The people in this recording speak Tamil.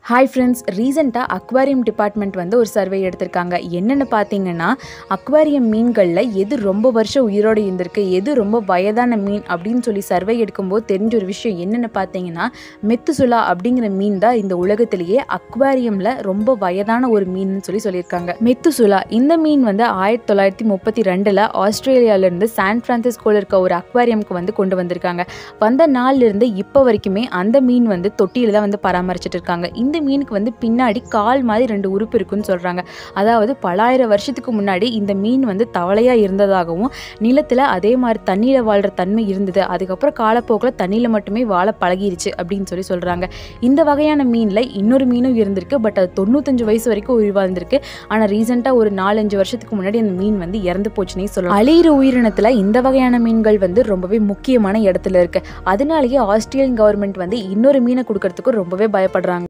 ஹாய் ஃப்ரெண்ட்ஸ் ரீசெண்டாக அக்வாரியம் டிபார்ட்மெண்ட் வந்து ஒரு சர்வே எடுத்திருக்காங்க என்னென்னு பார்த்தீங்கன்னா அக்வாரியம் மீன்களில் எது ரொம்ப வருஷம் உயிரோடு இருந்திருக்கு எது ரொம்ப வயதான மீன் அப்படின்னு சொல்லி சர்வே எடுக்கும்போது தெரிஞ்ச ஒரு விஷயம் என்னென்னு பார்த்தீங்கன்னா மெத்துசுலா அப்படிங்கிற மீன் தான் இந்த உலகத்திலேயே அக்வாரியமில் ரொம்ப வயதான ஒரு மீன் சொல்லி சொல்லியிருக்காங்க மெத்துசுலா இந்த மீன் வந்து ஆயிரத்தி தொள்ளாயிரத்தி முப்பத்தி ரெண்டில் ஆஸ்திரேலியாவிலேருந்து சான் ஃப்ரான்சிஸ்கோவில் இருக்க ஒரு அக்வாரியமுக்கு வந்து கொண்டு வந்திருக்காங்க வந்த நாள்லேருந்து இப்போ வரைக்குமே அந்த மீன் வந்து தொட்டியில் தான் வந்து பராமரிச்சுட்டு இருக்காங்க இந்த மீனுக்கு வந்து பின்னாடி கால் மாதிரி ரெண்டு உறுப்பு இருக்குன்னு சொல்கிறாங்க அதாவது பலாயிரம் வருஷத்துக்கு முன்னாடி இந்த மீன் வந்து தவளையாக இருந்ததாகவும் நிலத்தில் அதே மாதிரி தண்ணியில் வாழ்கிற தன்மை இருந்தது அதுக்கப்புறம் காலப்போக்கில் தண்ணியில் மட்டுமே வாழ பழகிருச்சு அப்படின்னு சொல்லி சொல்கிறாங்க இந்த வகையான மீனில் இன்னொரு மீனும் இருந்திருக்கு பட் அது தொண்ணூத்தஞ்சு வயசு வரைக்கும் உயிர் வாழ்ந்திருக்கு ஆனால் ரீசெண்டாக ஒரு நாலஞ்சு வருஷத்துக்கு முன்னாடி அந்த மீன் வந்து இறந்து போச்சுன்னே சொல்லலாம் அழியிற உயிரினத்தில் இந்த வகையான மீன்கள் வந்து ரொம்பவே முக்கியமான இடத்துல இருக்கு அதனாலேயே ஆஸ்திரேலியன் கவர்மெண்ட் வந்து இன்னொரு மீனை கொடுக்கறதுக்கு ரொம்பவே பயப்படுறாங்க